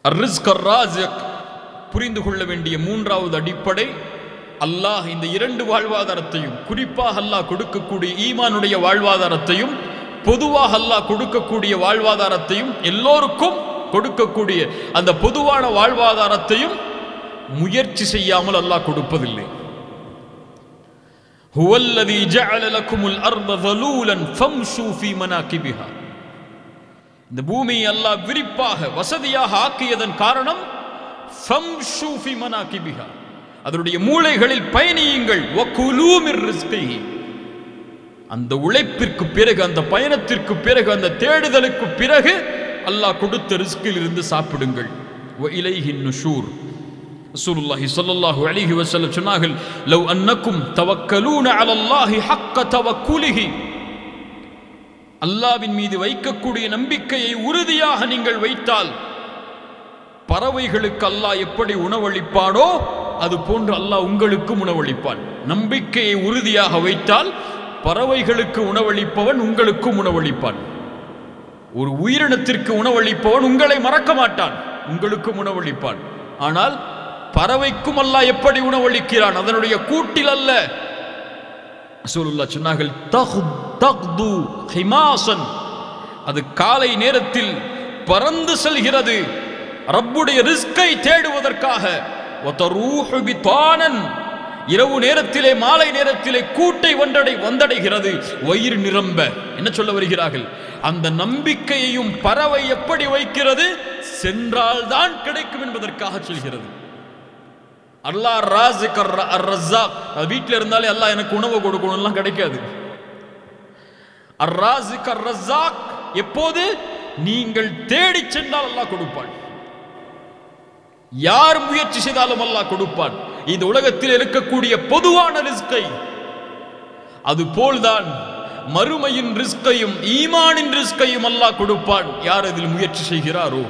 அர்ரிஸ்க் அர்ராசிக் புரிந்து கொள்ள வேண்டிய மூன்றாவது அடிப்படை அல்லாஹ் இந்த இரண்டு வாழ்வாதாரத்தையும் குறிப்பாக அல்லாஹ் கொடுக்கக்கூடிய ஈமானுடைய வாழ்வாதாரத்தையும் பொதுவாக அல்லாஹ் கொடுக்கக்கூடிய வாழ்வாதாரத்தையும் எல்லோருக்கும் கொடுக்கக்கூடிய அந்த பொதுவான வாழ்வாதாரத்தையும் முயற்சி செய்யாமல் அல்லாஹ் கொடுப்பதில்லை هو الذي جعل لكم الأرض ذلولا فامشوا في مناكبها இந்த பூமியை அல்லாஹ் விரிப்பாக வசதியாக ஆக்கியதன் காரணம் ஃபம்ஷு ஃபி மனாகிபிஹா அதனுடைய மூளைகளில் பயணியுங்கள் வகுலூ மிர் ரிஸ்கிஹி அந்த உழைப்பிற்கு பிறகு அந்த பயணத்திற்கு பிறகு அந்த தேடுதலுக்கு பிறகு அல்லாஹ் கொடுத்த ரிஸ்கில் இருந்து சாப்பிடுங்கள் வ இலைஹின் நுஷூர் ரசூலுல்லாஹி ஸல்லல்லாஹு அலைஹி வஸல்லம் சொன்னார்கள் லவ் அன்னக்கும் தவக்கலூன அலல்லாஹி ஹக்க தவக்குலிஹி அல்லாவின் மீது வைக்கக்கூடிய நம்பிக்கையை உறுதியாக நீங்கள் வைத்தால் பறவைகளுக்கு அல்லாஹ் எப்படி உணவளிப்பானோ அது போன்று அல்லாஹ் உங்களுக்கும் உணவளிப்பான் நம்பிக்கையை உறுதியாக வைத்தால் பறவைகளுக்கு உணவளிப்பவன் உங்களுக்கும் உணவளிப்பான் ஒரு உயிரினத்திற்கு உணவளிப்பவன் உங்களை மறக்க மாட்டான் உங்களுக்கும் உணவளிப்பான் ஆனால் பறவைக்கும் அல்லாஹ் எப்படி உணவளிக்கிறான் அதனுடைய கூட்டில் அல்ல ரசூலுல்லாஹ் சொன்னார்கள் தஹ்- தஹ்து ஹிமாசன் அது காலை நேரத்தில் பறந்து செல்கிறது ரப்புடைய ரிஸ்கை தேடுவதற்காக வதரூஹு பிதானன் இரவு நேரத்திலே மாலை நேரத்திலே கூட்டை வந்தடை வந்தடைகிறது வயிறு நிரம்ப என்ன சொல்ல வருகிறார்கள் அந்த நம்பிக்கையையும் பறவை எப்படி வைக்கிறது சென்றால்தான் கிடைக்கும் என்பதற்காக சொல்கிறது அல்லாஹ் ராசிக் அர் ரஸாக் அது வீட்டில் இருந்தாலே அல்லாஹ் எனக்கு உணவு கொடுக்கணும்லாம் கிடைக்காது அர் ராசிக் அர் ரஸாக் எப்போது நீங்கள் தேடிச் சென்றால் அல்லாஹ் கொடுப்பான் யார் முயற்சி செய்தாலும் அல்லாஹ் கொடுப்பான் இந்த உலகத்தில் இருக்கக்கூடிய பொதுவான ரிஸ்கை அது போல்தான் மறுமையின் ரிஸ்கையும் ஈமானின் ரிஸ்கையும் அல்லாஹ் கொடுப்பான் யார் அதில் முயற்சி செய்கிறாரோ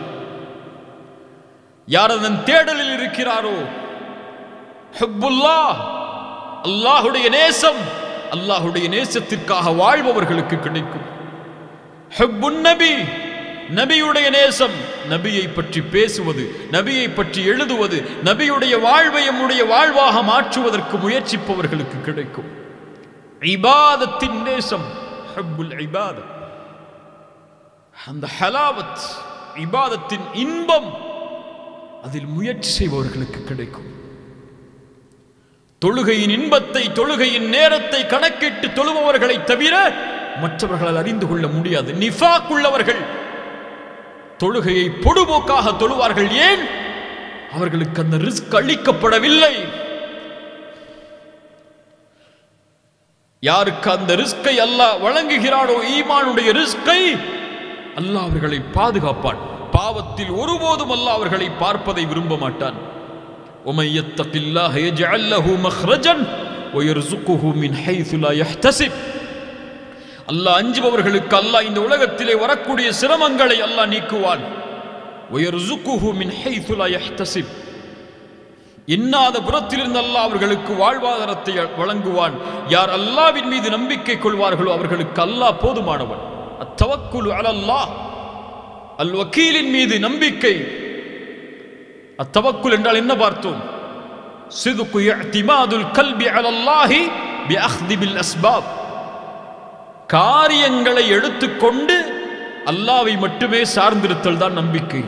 யார் அதன் தேடலில் இருக்கிறாரோ ஹுப்புல்லா அல்லாஹுடைய நேசம் அல்லாஹுடைய நேசத்திற்காக வாழ்பவர்களுக்கு கிடைக்கும் ஹுப்புன் நபி நபியுடைய நேசம் நபியை பற்றி பேசுவது நபியை பற்றி எழுதுவது நபியுடைய வாழ்வை நம்முடைய வாழ்வாக மாற்றுவதற்கு முயற்சிப்பவர்களுக்கு கிடைக்கும் இபாதத்தின் நேசம் ஹுப்புல் இபாதத் அந்த ஹலாவத் இபாதத்தின் இன்பம் அதில் முயற்சி செய்பவர்களுக்கு கிடைக்கும் தொழுகையின் இன்பத்தை தொழுகையின் நேரத்தை கணக்கிட்டு தொழுபவர்களை தவிர மற்றவர்களால் அறிந்து கொள்ள முடியாது நிஃபாக் உள்ளவர்கள் தொழுகையை பொடுபோக்காக தொழுவார்கள் ஏன் அவர்களுக்கு அந்த ரிஸ்க் அளிக்கப்படவில்லை யாருக்கு அந்த ரிஸ்கை அல்லாஹ் வழங்குகிறானோ ஈமானுடைய ரிஸ்கை அல்லாஹ் அவர்களை பாதுகாப்பான் பாவத்தில் ஒருபோதும் அல்லாஹ் அவர்களை பார்ப்பதை விரும்ப மாட்டான் ومن يتق الله يجعل له مخرجا ويرزقه من حيث لا يحتسب அல்லாஹ் அஞ்சுபவர்களுக்கு அல்லாஹ் இந்த உலகத்திலே வரக்கூடிய சிரமங்களை அல்லாஹ் நீக்குவான் ويرزقه من حيث لا يحتسب இன்னாத புறத்திலிருந்து அல்லாஹ் அவர்களுக்கு வாழ்வாதாரத்தை வழங்குவான் யார் அல்லாவின் மீது நம்பிக்கை கொள்வார்களோ அவர்களுக்கு அல்லாஹ் போதுமானவன் அத்தவக்குலு அலல்லாஹ் அல் வக்கீலின் மீது நம்பிக்கை அத்தவக்குல் என்றால் என்ன பார்த்தோம் சிதுக்கு இஅ்திமாதுல் கல்பி அலல்லாஹி பிஅக்தி பில் அஸ்பாப் காரியங்களை எடுத்துக்கொண்டு அல்லாவை மட்டுமே சார்ந்திருத்தல் தான் நம்பிக்கை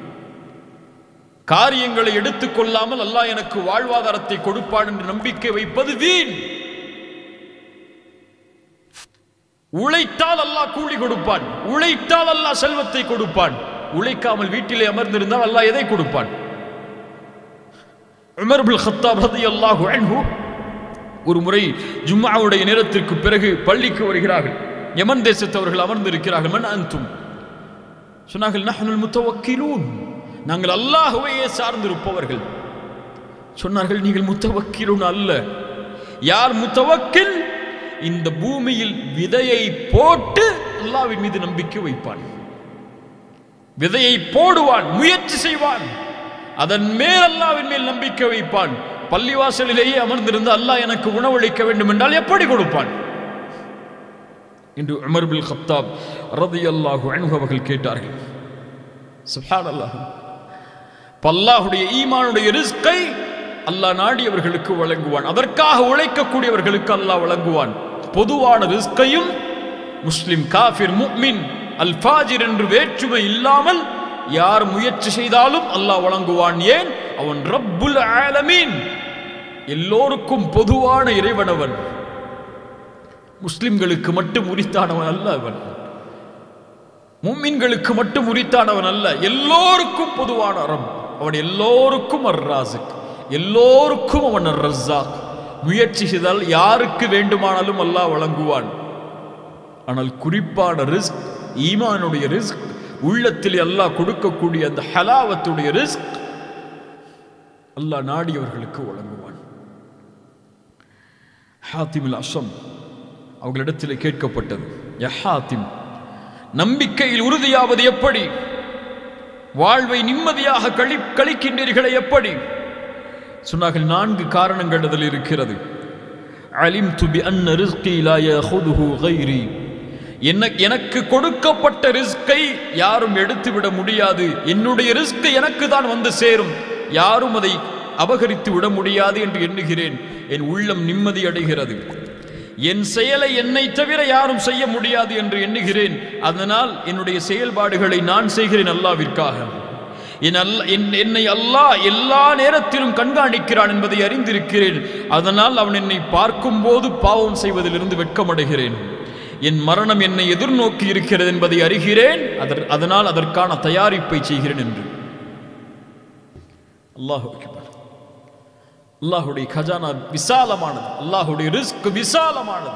காரியங்களை எடுத்துக்கொள்ளாமல் அல்லாஹ் எனக்கு வாழ்வாதாரத்தை கொடுப்பான் என்று நம்பிக்கை வைப்பது வீண் உழைத்தால் அல்லாஹ் கூலி கொடுப்பான் உழைத்தால் அல்லாஹ் செல்வத்தை கொடுப்பான் உழைக்காமல் வீட்டிலே அமர்ந்திருந்தால் அல்லாஹ் எதை கொடுப்பான் உமர் பில் ஹத்தாப் ரலியல்லாஹு அன்ஹு ஒரு முறை ஜும்மாவுடைய நேரத்திற்கு பிறகு பள்ளிக்கு வருகிறார்கள் யமன் தேசத்தவர்கள் அமர்ந்திருக்கிறார்கள் மன் அன்தும் சொன்னார்கள் நஹ்னுல் முத்தவக்கிலூன் நாங்கள் அல்லாஹுவையே சார்ந்திருப்பவர்கள் சொன்னார்கள் நீங்கள் முத்தவக்கிலூன் அல்ல யார் முத்தவக்கில் இந்த பூமியில் விதையை போட்டு அல்லாஹ்வின் மீது நம்பிக்கை வைப்பான் விதையை போடுவான் முயற்சி செய்வான் அதன் மேல் அல்லாவின் மேல் நம்பிக்கை வைப்பான் பள்ளிவாசலிலேயே அமர்ந்திருந்து அல்லாஹ் எனக்கு உணவளிக்க வேண்டும் என்றால் எப்படி கொடுப்பான் என்று உமர் பில் கத்தாப் ரதி அல்லாஹு அன்ஹு அவர்கள் கேட்டார்கள் சுப்ஹானல்லாஹ் பல்லாஹுடைய ஈமானுடைய ரிஸ்கை அல்லாஹ் நாடியவர்களுக்கு வழங்குவான் அதற்காக உழைக்கக்கூடியவர்களுக்கு அல்லாஹ் வழங்குவான் பொதுவான ரிஸ்கையும் முஸ்லிம் காஃபிர் முக்மின் அல் ஃபாஜிர் என்று வேற்றுமை இல்லாமல் யார் முயற்சி செய்தாலும் அல்லாஹ் வழங்குவான் ஏன் அவன் ரப்புல் ஆலமீன் எல்லோருக்கும் பொதுவான இறைவனவன் முஸ்லிம்களுக்கு மட்டும் உரித்தானவன் அல்ல அவன் மும்மின்களுக்கு மட்டும் உரித்தானவன் அல்ல எல்லோருக்கும் பொதுவான ரப் அவன் எல்லோருக்கும் அர்ராசிக் எல்லோருக்கும் அவன் ரஸ்ஸாக் முயற்சி செய்தால் யாருக்கு வேண்டுமானாலும் அல்லாஹ் வழங்குவான் ஆனால் குறிப்பான ரிஸ்க் ஈமானுடைய ரிஸ்க் உள்ளத்தில் அல்லாஹ் கொடுக்கக்கூடிய அந்த ஹலாவத்துடைய ரிஸ்க் அல்லாஹ் நாடியவர்களுக்கு வழங்குவான் ஹாத்திமில் அசம் அவர்களிடத்தில் கேட்கப்பட்டது யா ஹாத்திம் நம்பிக்கையில் உறுதியாவது எப்படி வாழ்வை நிம்மதியாக கழி கழிக்கின்றீர்களே எப்படி சொன்னார்கள் நான்கு காரணங்கள் அதில் இருக்கிறது அலிம் துபி அன்ன ரிஸ்கி லா யஹுதுஹு கைரி என்ன எனக்கு கொடுக்கப்பட்ட ரிஸ்கை யாரும் எடுத்துவிட முடியாது என்னுடைய ரிஸ்க் எனக்கு தான் வந்து சேரும் யாரும் அதை அபகரித்து விட முடியாது என்று எண்ணுகிறேன் என் உள்ளம் நிம்மதி அடைகிறது என் செயலை என்னை தவிர யாரும் செய்ய முடியாது என்று எண்ணுகிறேன் அதனால் என்னுடைய செயல்பாடுகளை நான் செய்கிறேன் அல்லாவிற்காக என் அல்ல என்- என்னை அல்லாஹ் எல்லா நேரத்திலும் கண்காணிக்கிறான் என்பதை அறிந்திருக்கிறேன் அதனால் அவன் என்னை பார்க்கும்போது பாவம் செய்வதிலிருந்து வெட்கமடைகிறேன் என் மரணம் என்னை எதிர்நோக்கி இருக்கிறது என்பதை அறிகிறேன் அதற் அதனால் அதற்கான தயாரிப்பை செய்கிறேன் என்று அல்லாஹ் அல்லாஹுடைய கஜானா விசாலமானது அல்லாஹுடைய ரிஸ்க் விசாலமானது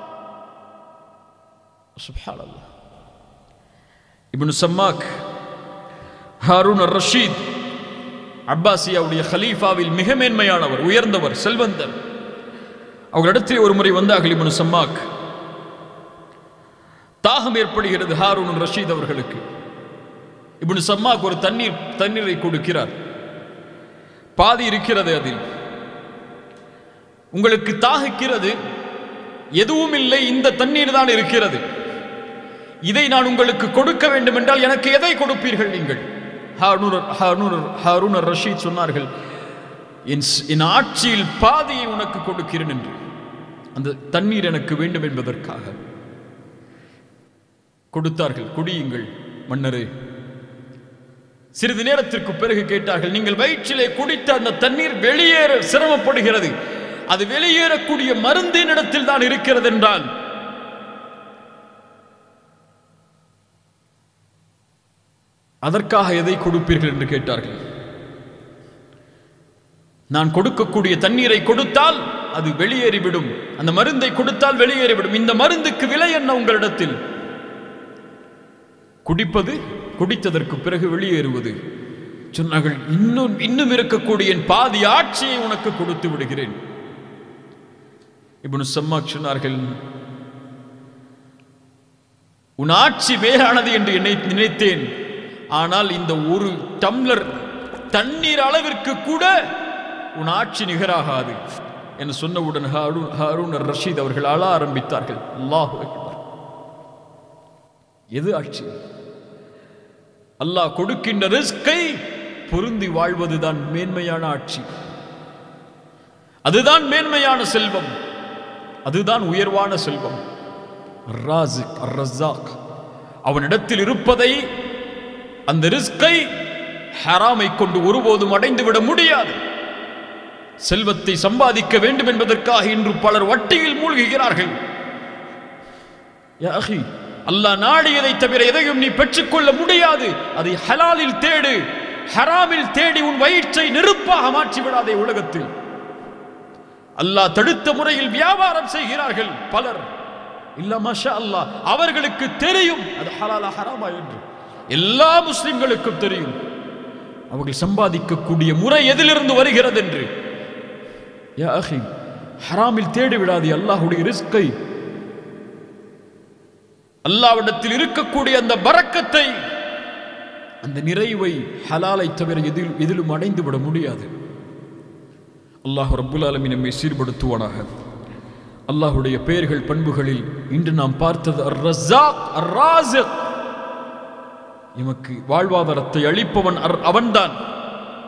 சுப்ஹானல்லாஹ் இப்னு சம்மாக் ஹாரூன் அர் ரஷீத் அப்பாசியாவுடைய ஹலீஃபாவில் மிக மேன்மையானவர் உயர்ந்தவர் செல்வந்தர் அவர்களிடத்தில் ஒரு முறை வந்தார்கள் இப்னு சம்மாக் தாகம் ஏற்படுகிறது ஹாரூன் ரஷீத் அவர்களுக்கு இப்னு சம்மாக் ஒரு தண்ணீர் தண்ணீரை கொடுக்கிறார் பாதி இருக்கிறது அதில் உங்களுக்கு தாகிக்கிறது எதுவும் இல்லை இந்த தண்ணீர் தான் இருக்கிறது இதை நான் உங்களுக்கு கொடுக்க வேண்டும் என்றால் எனக்கு எதை கொடுப்பீர்கள் நீங்கள் ஹாரூன் ஹாரூன் ஹாரூன் ரஷீத் சொன்னார்கள் என் ஸ்- என் ஆட்சியில் பாதியை உனக்கு கொடுக்கிறேன் என்று அந்த தண்ணீர் எனக்கு வேண்டும் என்பதற்காக கொடுத்தார்கள் குடியுங்கள் மன்னரே சிறிது நேரத்திற்கு பிறகு கேட்டார்கள் நீங்கள் வயிற்றிலே குடித்த அந்த தண்ணீர் வெளியேற சிரமப்படுகிறது அது வெளியேறக்கூடிய மருந்தின் இடத்தில் தான் இருக்கிறது என்றால் அதற்காக எதை கொடுப்பீர்கள் என்று கேட்டார்கள் நான் கொடுக்கக்கூடிய தண்ணீரை கொடுத்தால் அது வெளியேறிவிடும் அந்த மருந்தை கொடுத்தால் வெளியேறிவிடும் இந்த மருந்துக்கு விலை என்ன உங்களிடத்தில் குடிப்பது குடித்ததற்கு பிறகு வெளியேறுவது சொன்னார்கள் இன்னும் இன்னும் இருக்கக்கூடிய என் பாதி ஆட்சியை உனக்கு கொடுத்து விடுகிறேன் இப்னு சம்மாக் சொன்னார்கள் உன் ஆட்சி மேலானது என்று என்னை நினைத்தேன் ஆனால் இந்த ஒரு டம்ளர் தண்ணீர் அளவிற்கு கூட உன் ஆட்சி நிகராகாது என்று சொன்னவுடன் ஹாரூன் ஹாரூன் அர் ரஷீத் அவர்கள் அழ ஆரம்பித்தார்கள் அல்லாஹ் எது ஆட்சி அல்லாஹ் கொடுக்கின்ற ரிஸ்கை பொருந்தி வாழ்வதுதான் மேன்மையான ஆட்சி அதுதான் மேன்மையான செல்வம் அதுதான் உயர்வான செல்வம் ராசிக் ரஸாக் அவனிடத்தில் இருப்பதை அந்த ரிஸ்கை ஹராமை கொண்டு ஒருபோதும் அடைந்து விட முடியாது செல்வத்தை சம்பாதிக்க வேண்டும் என்பதற்காக இன்று பலர் வட்டியில் மூழ்குகிறார்கள் யா அஹி, அல்லாஹ் நாடியதை தவிர எதையும் நீ பெற்றுக்கொள்ள முடியாது அதை ஹலாலில் தேடு ஹராமில் தேடி உன் வயிற்றை நெருப்பாக மாற்றி விடாதே உலகத்தில் அல்லாஹ் தடுத்த முறையில் வியாபாரம் செய்கிறார்கள் பலர் இல்ல மஷா அல்லாஹ் அவர்களுக்கு தெரியும் அது ஹலாலா ஹராமா என்று எல்லா முஸ்லிம்களுக்கும் தெரியும் அவர்கள் சம்பாதிக்கக்கூடிய முறை எதிலிருந்து வருகிறது என்று யா அஹி ஹராமில் தேடி விடாதே அல்லாஹ்வுடைய ரிஸ்கை அல்லாவிடத்தில் இருக்கக்கூடிய அந்த பரக்கத்தை அந்த நிறைவை ஹலாலை தவிர எதில் எதிலும் அடைந்து விட முடியாது அல்லாஹ் ரப்புல் ஆலமீன் நம்மை சீர்படுத்துவானாக அல்லாஹ்வுடைய பெயர்கள் பண்புகளில் இன்று நாம் பார்த்தது அர் ரஸாக் அர் ராசிக் எமக்கு வாழ்வாதாரத்தை அளிப்பவன் அர் அவன்தான்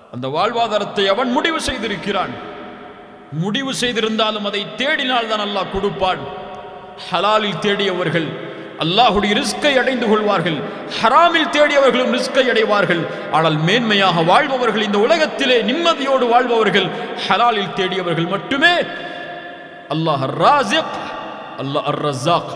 அந்த வாழ்வாதாரத்தை அவன் முடிவு செய்திருக்கிறான் முடிவு செய்திருந்தாலும் அதை தேடினால் தான் அல்லாஹ் கொடுப்பான் ஹலாலில் தேடியவர்கள் அல்லாஹுடைய ரிஸ்கை அடைந்து கொள்வார்கள் ஹராமில் தேடியவர்களும் ரிஸ்கை அடைவார்கள் ஆனால் மேன்மையாக வாழ்பவர்கள் இந்த உலகத்திலே நிம்மதியோடு வாழ்பவர்கள் ஹலாலில் தேடியவர்கள் மட்டுமே அல்லாஹ் ராசிக் அல்லாஹ் அர் ரஸாக்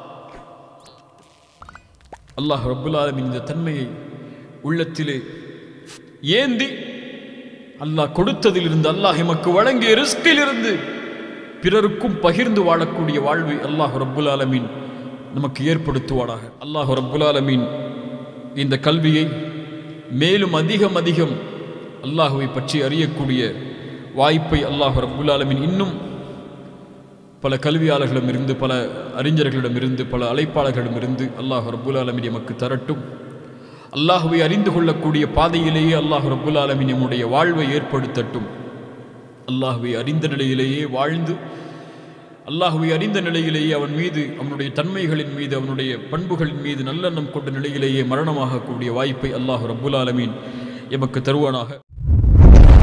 அல்லாஹ் ரப்புல் ஆலமீன் இந்த தன்மையை உள்ளத்திலே ஏந்தி அல்லாஹ் கொடுத்ததிலிருந்து அல்லாஹ் எமக்கு வழங்கிய ரிஸ்கிலிருந்து பிறருக்கும் பகிர்ந்து வாழக்கூடிய வாழ்வை அல்லாஹ் ரப்புல் ஆலமீன் நமக்கு ஏற்படுத்துவானாக அல்லாஹ் ரப்புல் ஆலமீன் இந்த கல்வியை மேலும் அதிகம் அதிகம் அல்லாஹுவை பற்றி அறியக்கூடிய வாய்ப்பை அல்லாஹ் ரப்புல் ஆலமீன் இன்னும் பல கல்வியாளர்களிடமிருந்து பல அறிஞர்களிடமிருந்து பல அழைப்பாளர்களிடமிருந்து அல்லாஹ் ரப்புல் ஆலமீன் எமக்கு தரட்டும் அல்லாஹுவை அறிந்து கொள்ளக்கூடிய பாதையிலேயே அல்லாஹ் ரப்புல் ஆலமீன் நம்முடைய வாழ்வை ஏற்படுத்தட்டும் அல்லாஹுவை அறிந்த நிலையிலேயே வாழ்ந்து அல்லாஹுவை அறிந்த நிலையிலேயே அவன் மீது அவனுடைய தன்மைகளின் மீது அவனுடைய பண்புகளின் மீது நல்லெண்ணம் கொண்ட நிலையிலேயே மரணமாகக்கூடிய வாய்ப்பை அல்லாஹ் ரப்புல் ஆலமீன் எமக்கு தருவானாக